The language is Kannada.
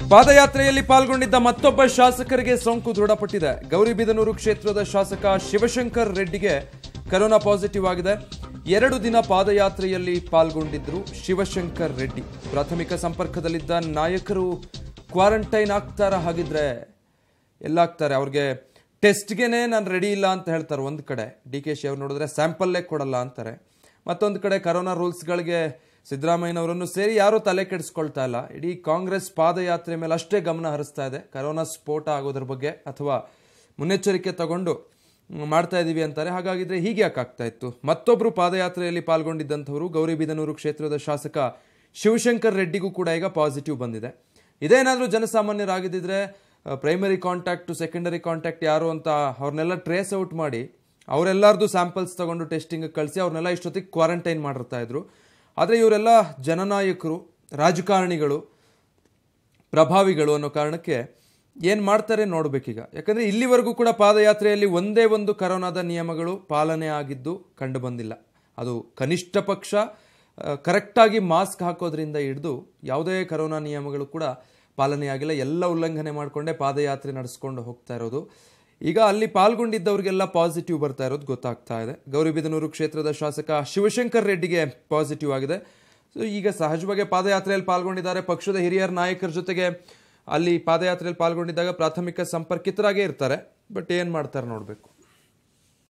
ಪಾದಯಾತ್ರೆಯಲ್ಲಿ ಪಾಲ್ಗೊಂಡಿದ್ದ ಮತ್ತೊಬ್ಬ ಶಾಸಕರಿಗೆ ಸೋಂಕು ದೃಢಪಟ್ಟಿದೆ ಗೌರಿಬಿದನೂರು ಕ್ಷೇತ್ರದ ಶಾಸಕ ಶಿವಶಂಕರ್ ರೆಡ್ಡಿಗೆ ಕರೋನಾ ಪಾಸಿಟಿವ್ ಆಗಿದೆ ಎರಡು ದಿನ ಪಾದಯಾತ್ರೆಯಲ್ಲಿ ಪಾಲ್ಗೊಂಡಿದ್ರು ಶಿವಶಂಕರ್ ರೆಡ್ಡಿ ಪ್ರಾಥಮಿಕ ಸಂಪರ್ಕದಲ್ಲಿದ್ದ ನಾಯಕರು ಕ್ವಾರಂಟೈನ್ ಆಗ್ತಾರ ಹಾಗಿದ್ರೆ ಎಲ್ಲ ಆಗ್ತಾರೆ ಅವ್ರಿಗೆ ಟೆಸ್ಟ್ಗೆನೆ ನಾನು ರೆಡಿ ಇಲ್ಲ ಅಂತ ಹೇಳ್ತಾರೆ ಒಂದು ಕಡೆ ಡಿ ಕೆ ಶಿ ಅವ್ರು ನೋಡಿದ್ರೆ ಸ್ಯಾಂಪಲ್ಲೇ ಕೊಡಲ್ಲ ಅಂತಾರೆ ಮತ್ತೊಂದು ಕಡೆ ಕರೋನಾ ರೂಲ್ಸ್ಗಳಿಗೆ ಸಿದ್ದರಾಮಯ್ಯನವರನ್ನು ಸೇರಿ ಯಾರೂ ತಲೆ ಕೆಡಿಸ್ಕೊಳ್ತಾ ಇಲ್ಲ ಇಡೀ ಕಾಂಗ್ರೆಸ್ ಪಾದಯಾತ್ರೆ ಮೇಲೆ ಅಷ್ಟೇ ಗಮನ ಹರಿಸ್ತಾ ಇದೆ ಕರೋನಾ ಸ್ಫೋಟ ಆಗೋದ್ರ ಬಗ್ಗೆ ಅಥವಾ ಮುನ್ನೆಚ್ಚರಿಕೆ ತಗೊಂಡು ಮ್, ಮಾಡ್ತಾ ಇದ್ದೀವಿ ಅಂತಾರೆ ಹಾಗಾಗಿದ್ರೆ ಹೀಗೆ ಯಾಕೆ ಆಗ್ತಾ ಇತ್ತು ಮತ್ತೊಬ್ಬರು ಪಾದಯಾತ್ರೆಯಲ್ಲಿ ಪಾಲ್ಗೊಂಡಿದ್ದಂಥವರು ಗೌರಿಬಿದನೂರು ಕ್ಷೇತ್ರದ ಶಾಸಕ ಶಿವಶಂಕರ್ ರೆಡ್ಡಿಗೂ ಕೂಡ ಈಗ ಪಾಸಿಟಿವ್ ಬಂದಿದೆ ಇದೇನಾದರೂ ಜನಸಾಮಾನ್ಯರಾಗಿದ್ದಿದ್ರೆ ಪ್ರೈಮರಿ ಕಾಂಟ್ಯಾಕ್ಟ್ ಸೆಕೆಂಡರಿ ಕಾಂಟ್ಯಾಕ್ಟ್ ಯಾರು ಅಂತ ಅವ್ರನ್ನೆಲ್ಲ ಟ್ರೇಸ್ ಔಟ್ ಮಾಡಿ ಅವರೆಲ್ಲರದು ಸ್ಯಾಂಪಲ್ಸ್ ತಗೊಂಡು ಟೆಸ್ಟಿಂಗ್ ಕಳಿಸಿ ಅವ್ರನ್ನೆಲ್ಲ ಇಷ್ಟೊತ್ತಿಗೆ ಕ್ವಾರಂಟೈನ್ ಮಾಡಿರ್ತಾ ಇದ್ರು ಆದರೆ ಇವರೆಲ್ಲ ಜನನಾಯಕರು ರಾಜಕಾರಣಿಗಳು ಪ್ರಭಾವಿಗಳು ಅನ್ನೋ ಕಾರಣಕ್ಕೆ ಏನು ಮಾಡ್ತಾರೆ ನೋಡ್ಬೇಕೀಗ ಯಾಕಂದ್ರೆ ಇಲ್ಲಿವರೆಗೂ ಕೂಡ ಪಾದಯಾತ್ರೆಯಲ್ಲಿ ಒಂದೇ ಒಂದು ಕರೋನಾದ ನಿಯಮಗಳು ಪಾಲನೆ ಆಗಿದ್ದು ಕಂಡು ಬಂದಿಲ್ಲ ಅದು ಕನಿಷ್ಠ ಪಕ್ಷ ಆ, ಕರೆಕ್ಟಾಗಿ ಮಾಸ್ಕ್ ಹಾಕೋದ್ರಿಂದ ಹಿಡಿದು ಯಾವುದೇ ಕರೋನಾ ನಿಯಮಗಳು ಕೂಡ ಪಾಲನೆಯಾಗಿಲ್ಲ ಎಲ್ಲ ಉಲ್ಲಂಘನೆ ಮಾಡಿಕೊಂಡೇ ಪಾದಯಾತ್ರೆ ನಡೆಸ್ಕೊಂಡು ಹೋಗ್ತಾ ಇರೋದು ಈಗ ಅಲ್ಲಿ ಪಾಲ್ಗೊಂಡಿದ್ದವರಿಗೆಲ್ಲ ಪಾಸಿಟಿವ್ ಬರ್ತಾ ಇರೋದು ಗೊತ್ತಾಗ್ತಾ ಇದೆ ಗೌರಿಬಿದನೂರು ಕ್ಷೇತ್ರದ ಶಾಸಕ ಶಿವಶಂಕರ್ ರೆಡ್ಡಿಗೆ ಪಾಸಿಟಿವ್ ಆಗಿದೆ ಸೊ ಈಗ ಸಹಜವಾಗಿ ಪಾದಯಾತ್ರೆಯಲ್ಲಿ ಪಾಲ್ಗೊಂಡಿದ್ದಾರೆ ಪಕ್ಷದ ಹಿರಿಯರ ನಾಯಕರ ಜೊತೆಗೆ ಅಲ್ಲಿ ಪಾದಯಾತ್ರೆಯಲ್ಲಿ ಪಾಲ್ಗೊಂಡಿದ್ದಾಗ ಪ್ರಾಥಮಿಕ ಸಂಪರ್ಕಿತರಾಗೇ ಇರ್ತಾರೆ ಬಟ್ ಏನು ಮಾಡ್ತಾರೆ ನೋಡಬೇಕು